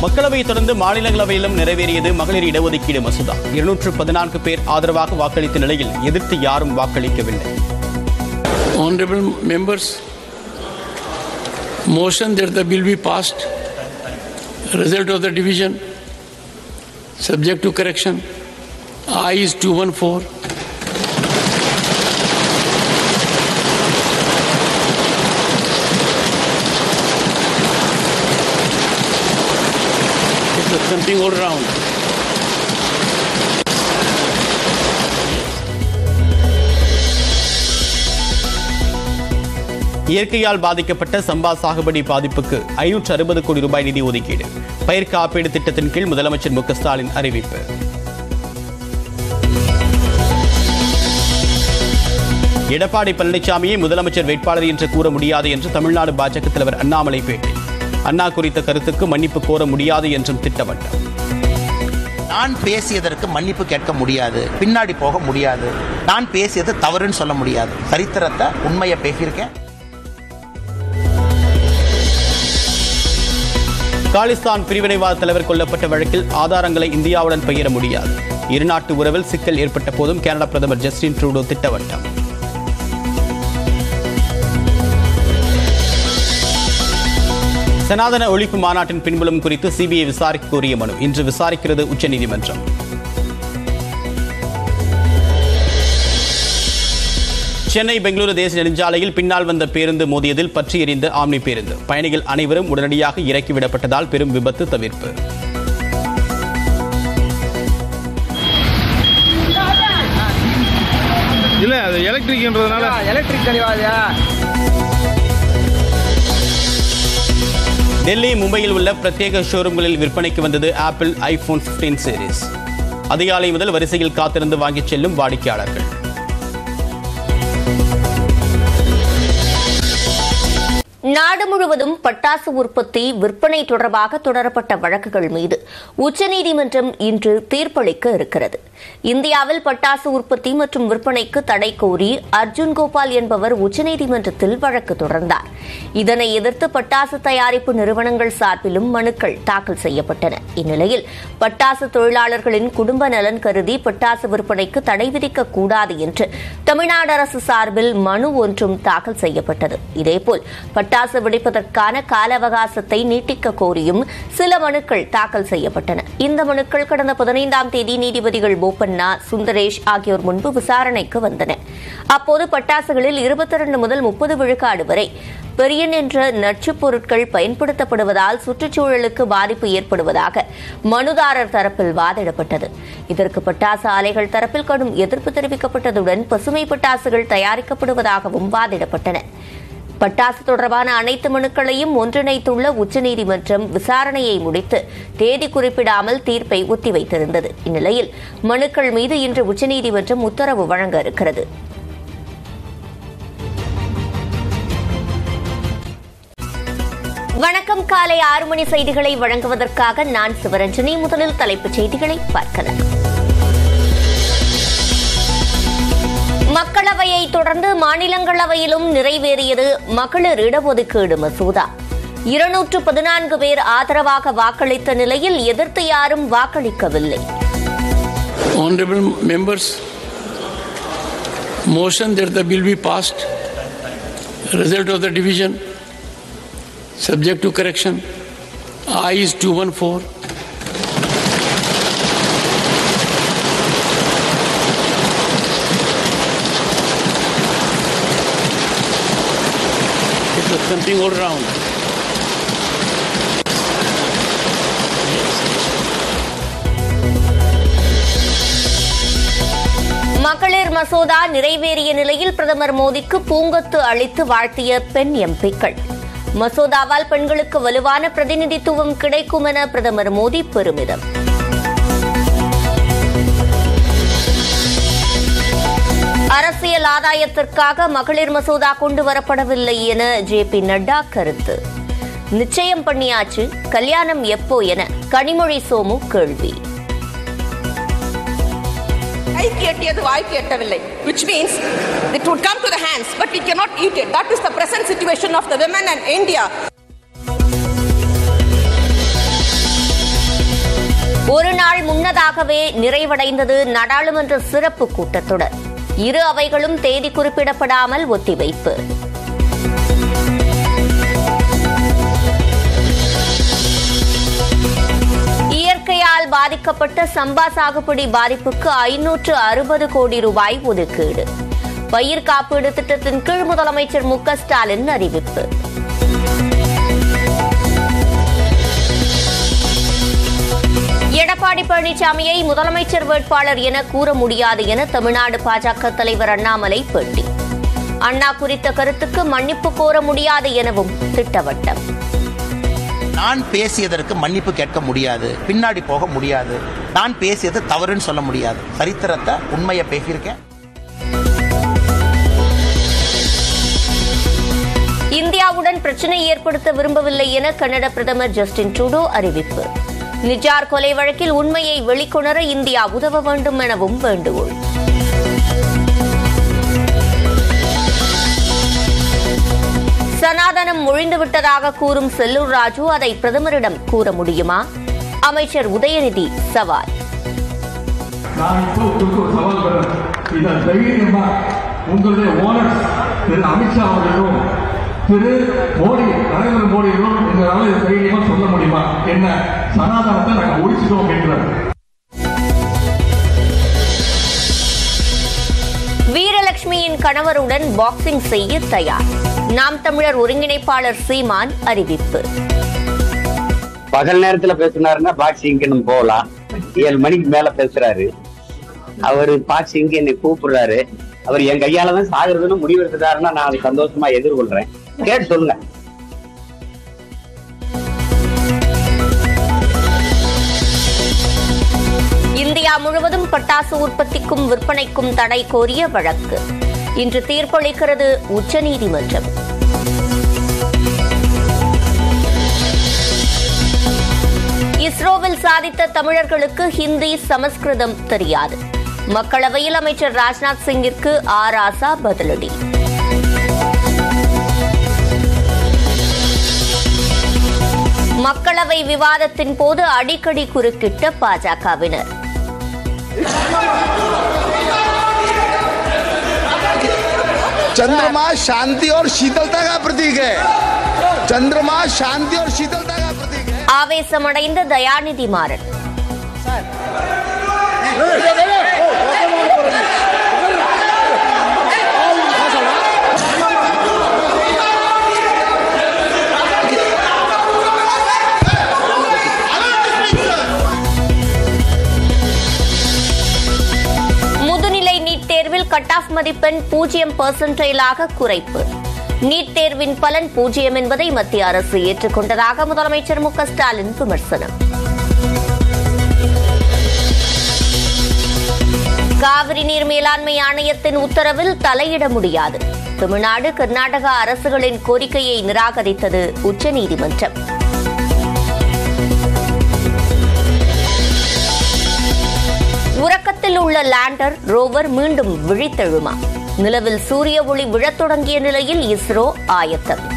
மக்களவையை தொடர்ந்து மாநிலங்களவையிலும் நிறைவேறியது மகளிர் இடஒதுக்கீடு மசோதா இருநூற்று பதினான்கு பேர் ஆதரவாக வாக்களித்த நிலையில் எதிர்த்து யாரும் வாக்களிக்கவில்லை Honorable members, motion that the bill be passed. Result of the division, subject to correction. I is 214. It's something all round. இயற்கையால் பாதிக்கப்பட்ட சம்பா சாகுபடி பாதிப்புக்கு ஐநூற்று அறுபது கோடி ரூபாய் நிதி ஒதுக்கீடு பயிர் காப்பீடு திட்டத்தின் கீழ் முதலமைச்சர் மு க ஸ்டாலின் அறிவிப்பு எடப்பாடி பழனிசாமியை முதலமைச்சர் வேட்பாளர் என்று கூற முடியாது என்று தமிழ்நாடு பாஜக தலைவர் அண்ணாமலை பேட்டி அண்ணா குறித்த கருத்துக்கு மன்னிப்பு கோர முடியாது என்றும் திட்டவட்டம் நான் பேசியதற்கு மன்னிப்பு கேட்க முடியாது பின்னாடி போக முடியாது நான் பேசியது தவறுன்னு சொல்ல முடியாது சரித்திரத்தை உண்மையை பேசியிருக்கேன் காலிஸ்தான் பிரிவினைவாத தலைவர் கொல்லப்பட்ட வழக்கில் ஆதாரங்களை இந்தியாவுடன் பகிர முடியாது இருநாட்டு உறவில் சிக்கல் ஏற்பட்ட போதும் கனடா பிரதமர் ஜஸ்டின் ட்ரூடோ திட்டவட்டம் சனாதன ஒழிப்பு மாநாட்டின் பின்புலம் குறித்து சிபிஐ விசாரிக்க கோரிய மனு இன்று விசாரிக்கிறது உச்சநீதிமன்றம் சென்னை பெங்களூரு தேசிய நெடுஞ்சாலையில் பின்னால் வந்த பேருந்து மோதியதில் பற்றி எறிந்த ஆம்னி பேருந்து பயணிகள் அனைவரும் உடனடியாக இறக்கிவிடப்பட்டதால் பெரும் விபத்து தவிர்ப்பு இல்ல அது எலக்ட்ரிக்ன்றதுனால எலக்ட்ரிக் தெளிவாதியா டெல்லி மும்பையில் உள்ள பிரத்யேக ஷோரூம்களில் விற்பனைக்கு வந்தது ஆப்பிள் ஐபோன் 15 சீரிஸ் அதிகாலை முதல் வரிசையில் காத்திருந்து வாங்கிச் செல்லும் வாடிக்கையாளர்கள் நாடு முழுவதும் பட்டாசு உற்பத்தி விற்பனை தொடர்பாக தொடரப்பட்ட வழக்குகள் மீது உச்சநீதிமன்றம் இன்று தீர்ப்பளிக்க இருக்கிறது இந்தியாவில் பட்டாசு உற்பத்தி மற்றும் விற்பனைக்கு தடை கோரி அர்ஜுன் கோபால் என்பவர் உச்சநீதிமன்றத்தில் வழக்கு தொடர்ந்தார் இதனை எதிர்த்து பட்டாசு தயாரிப்பு நிறுவனங்கள் சார்பிலும் மனுக்கள் தாக்கல் செய்யப்பட்டன இந்நிலையில் பட்டாசு தொழிலாளர்களின் குடும்ப நலன் கருதி பட்டாசு விற்பனைக்கு தடை விதிக்க கூடாது என்று தமிழ்நாடு அரசு சார்பில் மனு ஒன்றும் தாக்கல் செய்யப்பட்டது இதேபோல் பட்டாசு வெடிப்பதற்கான கால அவகாசத்தை நீட்டிக்க கோரியும் சில மனுக்கள் தாக்கல் செய்யப்பட்டன இந்த மனுக்கள் கடந்த பதினைந்தாம் தேதி நீதிபதிகள் போபண்ணா சுந்தரேஷ் ஆகியோர் முன்பு விசாரணைக்கு வந்தன அப்போது பட்டாசுகளில் இருபத்தி இரண்டு முதல் முப்பது விழுக்காடு வரை பெரியன் என்ற நச்சுப் பொருட்கள் பயன்படுத்தப்படுவதால் சுற்றுச்சூழலுக்கு பாதிப்பு ஏற்படுவதாக மனுதாரர் தரப்பில் வாதிடப்பட்டது இதற்கு பட்டாசு ஆலைகள் தரப்பில் கடும் எதிர்ப்பு தெரிவிக்கப்பட்டதுடன் பசுமை பட்டாசுகள் தயாரிக்கப்படுவதாகவும் வாதிடப்பட்டன பட்டாசு தொடர்பான அனைத்து மனுக்களையும் ஒன்றிணைத்துள்ள உச்சநீதிமன்றம் விசாரணையை முடித்து தேதி குறிப்பிடாமல் தீர்ப்பை ஒத்திவைத்திருந்தது இந்நிலையில் மனுக்கள் மீது இன்று உச்சநீதிமன்றம் உத்தரவு வழங்க இருக்கிறது வணக்கம் காலை ஆறு மணி செய்திகளை வழங்குவதற்காக நான் சிவரஞ்சனி முதலில் தலைப்புச் செய்திகளை பார்க்கலாம் மக்களவையை தொடர்ந்து மாநிலங்களவையிலும் நிறைவேறியது மகளிர் இடஒதுக்கீடு மசோதா இருநூற்று பதினான்கு பேர் ஆதரவாக வாக்களித்த நிலையில் எதிர்த்து யாரும் வாக்களிக்கவில்லை Honorable members, motion that the bill be passed. Result of the division, subject to correction. I is 214. It was something all round. மகளிர் மசோதா நிறைவேறிய நிலையில் பிரதமர் மோடிக்கு பூங்கொத்து அளித்து வாழ்த்திய பெண் எம்பிக்கள் மசோதாவால் பெண்களுக்கு வலுவான பிரதிநிதித்துவம் கிடைக்கும் என பிரதமர் மோடி பெருமிதம் அரசியல் ஆதாயத்திற்காக மகளிர் மசோதா கொண்டு வரப்படவில்லை என ஜே பி நட்டா கருத்து நிச்சயம் பண்ணியாச்சு கல்யாணம் எப்போ என கனிமொழி சோமு கேள்வி கைக்கு எட்டியது வாய்க்கு எட்டவில்லை which means it would come to the hands but we cannot eat it that is the present situation of the women and india ஒரு நாள் முன்னதாகவே நிறைவடைந்தது நாடாளுமன்ற சிறப்பு கூட்டத்தொடர் இரு அவைகளும் தேதி குறிப்பிடப்படாமல் ஒத்திவைப்பு இயற்கையால் பாதிக்கப்பட்ட சம்பா சாகுபடி பாதிப்புக்கு ஐநூற்று அறுபது கோடி ரூபாய் ஒதுக்கீடு பயிர் காப்பீடு திட்டத்தின் கீழ் முதலமைச்சர் மு க ஸ்டாலின் அறிவிப்பு எடப்பாடி பழனிசாமியை முதலமைச்சர் வேட்பாளர் என கூற முடியாது என தமிழ்நாடு பாஜக தலைவர் அண்ணாமலை பேட்டி அண்ணா குறித்த கருத்துக்கு மன்னிப்பு கோர முடியாது எனவும் திட்டவட்டம் நான் பேசியதற்கு மன்னிப்பு கேட்க முடியாது பின்னாடி போக முடியாது நான் பேசியது தவறுன்னு சொல்ல முடியாது சரித்திரத்தை உண்மையை பேசியிருக்கேன் இந்தியாவுடன் பிரச்சினை ஏற்படுத்த விரும்பவில்லை என கனடா பிரதமர் ஜஸ்டின் ட்ரூடோ அறிவிப்பு நிஜார் கொலை வழக்கில் உண்மையை வெளிக்கொணர இந்தியா உதவ வேண்டும் எனவும் வேண்டுகோள் சனாதனம் ஒழிந்துவிட்டதாக கூறும் செல்லூர் ராஜு அதை பிரதமரிடம் கூற முடியுமா அமைச்சர் உதயநிதி சவால் நான் இப்போ உங்களுக்கு ஒரு சவால் வரேன் இதை தைரியமா உங்களுடைய ஓனர்ஸ் திரு அமித்ஷா அவர்களும் திரு மோடி நரேந்திர மோடிகளும் உங்களால இதை தைரியமா சொல்ல முடியுமா என்ன சனாதனத்தை நாங்க ஒழிச்சிட்டோம் அப்படின்றார் வீரலட்சுமியின் கணவருடன் பாக்ஸிங் செய்ய தயார் நாம் தமிழர் ஒருங்கிணைப்பாளர் சீமான் அறிவிப்பு பகல் நேரத்துல பேசினாருன்னா பாக்ஸிங்க்கு நம்ம போகலாம் ஏழு மணிக்கு மேல பேசுறாரு அவரு பாக்ஸிங்க்கு என்னை கூப்பிடுறாரு அவர் என் கையால தான் சாகுறதுன்னு முடிவெடுத்துட்டாருன்னா நான் அதை சந்தோஷமா எதிர்கொள்றேன் கேட்டு சொல்லுங்க இந்தியா முழுவதும் பட்டாசு உற்பத்திக்கும் விற்பனைக்கும் தடை கோரிய வழக்கு இன்று தீர்ப்பளிக்கிறது உச்சநீதிமன்றம் இஸ்ரோவில் சாதித்த தமிழர்களுக்கு ஹிந்தி சமஸ்கிருதம் தெரியாது மக்களவையில் அமைச்சர் ராஜ்நாத் சிங்கிற்கு ஆர் ஆசா பதிலடி மக்களவை விவாதத்தின் போது அடிக்கடி குறுக்கிட்ட பாஜகவினர் चंद्रमा शांति और शीतलता का प्रतीक है चंद्रमा शांति और शीतलता का प्रतीक है ஆவேசமடைந்த தயாநிதி மாறன் முதுநிலை நீட் தேர்வில் கட் ஆஃப் மதிப்பெண் பூஜ்ஜியம் பெர்சன்டைலாக குறைப்பு நீட் தேர்வின் பலன் பூஜ்ஜியம் என்பதை மத்திய அரசு ஏற்றுக்கொண்டதாக முதலமைச்சர் மு க ஸ்டாலின் விமர்சனம் காவிரி நீர் மேலாண்மை ஆணையத்தின் உத்தரவில் தலையிட முடியாது தமிழ்நாடு கர்நாடகா அரசுகளின் கோரிக்கையை நிராகரித்தது உச்சநீதிமன்றம் உறக்கத்தில் உள்ள லேண்டர் ரோவர் மீண்டும் விழித்தெழுமா நிலவில் சூரிய ஒளி விழத் தொடங்கிய நிலையில் இஸ்ரோ ஆயத்தம்